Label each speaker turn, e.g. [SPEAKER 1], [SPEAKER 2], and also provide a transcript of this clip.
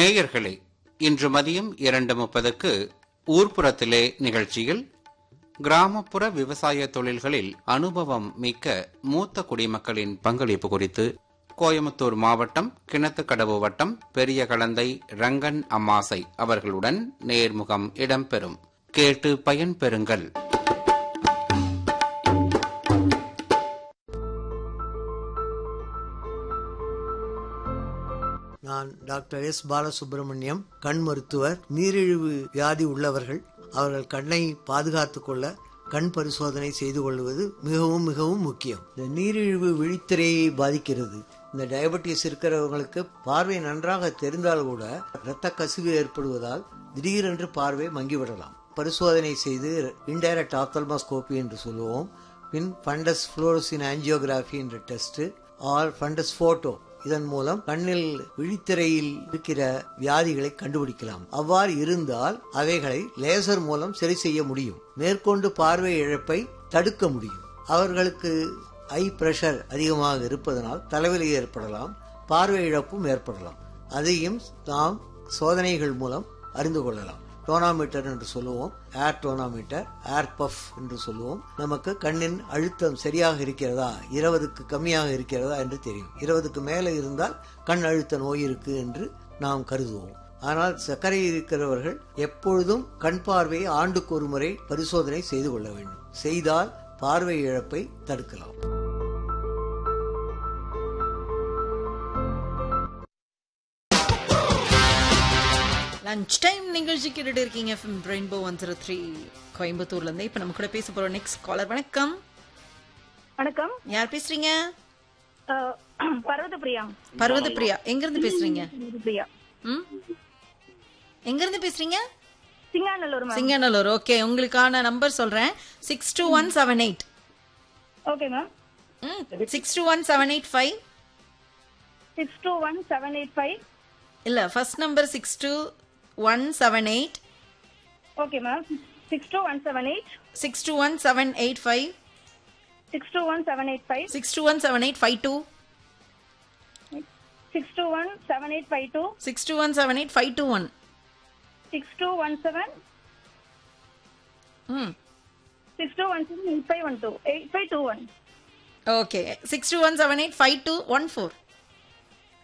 [SPEAKER 1] நேயர்களே இன்று மதியம் இரண்டு முப்பதுக்கு ஊர்ப்புறத்திலே நிகழ்ச்சியில் கிராமப்புற விவசாய தொழில்களில் அனுபவம் மிக்க மூத்த குடிமக்களின் பங்களிப்பு குறித்து கோயமுத்தூர் மாவட்டம் கிணத்துக்கடவு வட்டம் பெரிய கலந்தை ரங்கன் அம்மாசை அவர்களுடன் நேர்முகம் இடம்பெறும் கேட்டு பயன்பெறுங்கள்
[SPEAKER 2] நான் டாக்டர் எஸ் பாலசுப்ரமணியம் கண் மருத்துவர் நீரிழிவு வியாதி உள்ளவர்கள் அவர்கள் கண்ணை பாதுகாத்துக் கொள்ள கண் பரிசோதனை செய்து கொள்வது மிகவும் மிகவும் முக்கியம் இந்த நீரிழிவு விழித்திரையை பாதிக்கிறது இந்த டயபெட்டிஸ் இருக்கிறவங்களுக்கு பார்வை நன்றாக தெரிந்தால் கூட இரத்த கசிவு ஏற்படுவதால் திடீரென்று பார்வை மங்கிவிடலாம் பரிசோதனை செய்து இன்டைரக்ட் ஆப்தல்மாஸ்கோபி என்று சொல்லுவோம் பின் ஃபண்டஸ் புளோரசின் ஆஞ்சியோகிராஃபி என்ற டெஸ்ட் ஆர் ஃபண்டஸ் போட்டோ இதன் மூலம் கண்ணில் விழித்திரையில் இருக்கிற வியாதிகளை கண்டுபிடிக்கலாம் அவ்வாறு இருந்தால் அவைகளை லேசர் மூலம் சரி செய்ய முடியும் மேற்கொண்டு பார்வை இழப்பை தடுக்க முடியும் அவர்களுக்கு ஐ பிரஷர் அதிகமாக இருப்பதனால் தலைவலி ஏற்படலாம் பார்வை இழப்பும் ஏற்படலாம் அதையும் நாம் சோதனைகள் மூலம் அறிந்து கொள்ளலாம் டோனாமீட்டர் என்று சொல்லுவோம் ஏர் டோனாமீட்டர் ஏர் பஃப் என்று சொல்லுவோம் நமக்கு கண்ணின் அழுத்தம் சரியாக இருக்கிறதா இருபதுக்கு கம்மியாக இருக்கிறதா என்று தெரியும் இருபதுக்கு மேலே இருந்தால் கண் அழுத்த நோய் இருக்கு என்று நாம் கருதுவோம் ஆனால் சர்க்கரை இருக்கிறவர்கள் எப்பொழுதும் கண் பார்வையை ஆண்டுக்கு ஒரு முறை பரிசோதனை செய்து கொள்ள வேண்டும் செய்தால் பார்வை இழப்பை தடுக்கலாம்
[SPEAKER 3] லஞ்ச் டைம் நிகழ்ச்சி கேட்டுட்டு இருக்கீங்க FM rainbow one zero three கோயம்புத்தூர்ல இருந்து இப்ப நம்ம கூட பேச போறோம் நெக்ஸ்ட் காலர் வணக்கம்
[SPEAKER 4] வணக்கம்
[SPEAKER 3] யார் பேசுறீங்க
[SPEAKER 4] அஹ், பர்வத பிரியா
[SPEAKER 3] பர்வத பிரியா எங்க இருந்து பேசுறீங்க
[SPEAKER 4] பிரியா
[SPEAKER 3] ம் எங்க இருந்து பேசுறீங்க
[SPEAKER 4] சிங்காநல்லூர் மேம்
[SPEAKER 3] சிங்கநல்லூர் ஓகே உங்களுக்கான நம்பர் சொல்றேன் six two one seven eight
[SPEAKER 4] okay ma'am
[SPEAKER 3] ம் six two one seven eight five
[SPEAKER 4] six two one seven eight five
[SPEAKER 3] இல்ல first number six two one seven eight
[SPEAKER 4] okay ma'am six two one seven eight
[SPEAKER 3] six two one seven eight five
[SPEAKER 4] six two one seven eight five
[SPEAKER 3] six two one seven eight five two
[SPEAKER 4] six two one seven eight five two
[SPEAKER 3] six two one seven eight five two one
[SPEAKER 4] six two one seven
[SPEAKER 3] ம்
[SPEAKER 4] six two one seven eight five one two eight five two one
[SPEAKER 3] okay six two one seven eight five two one four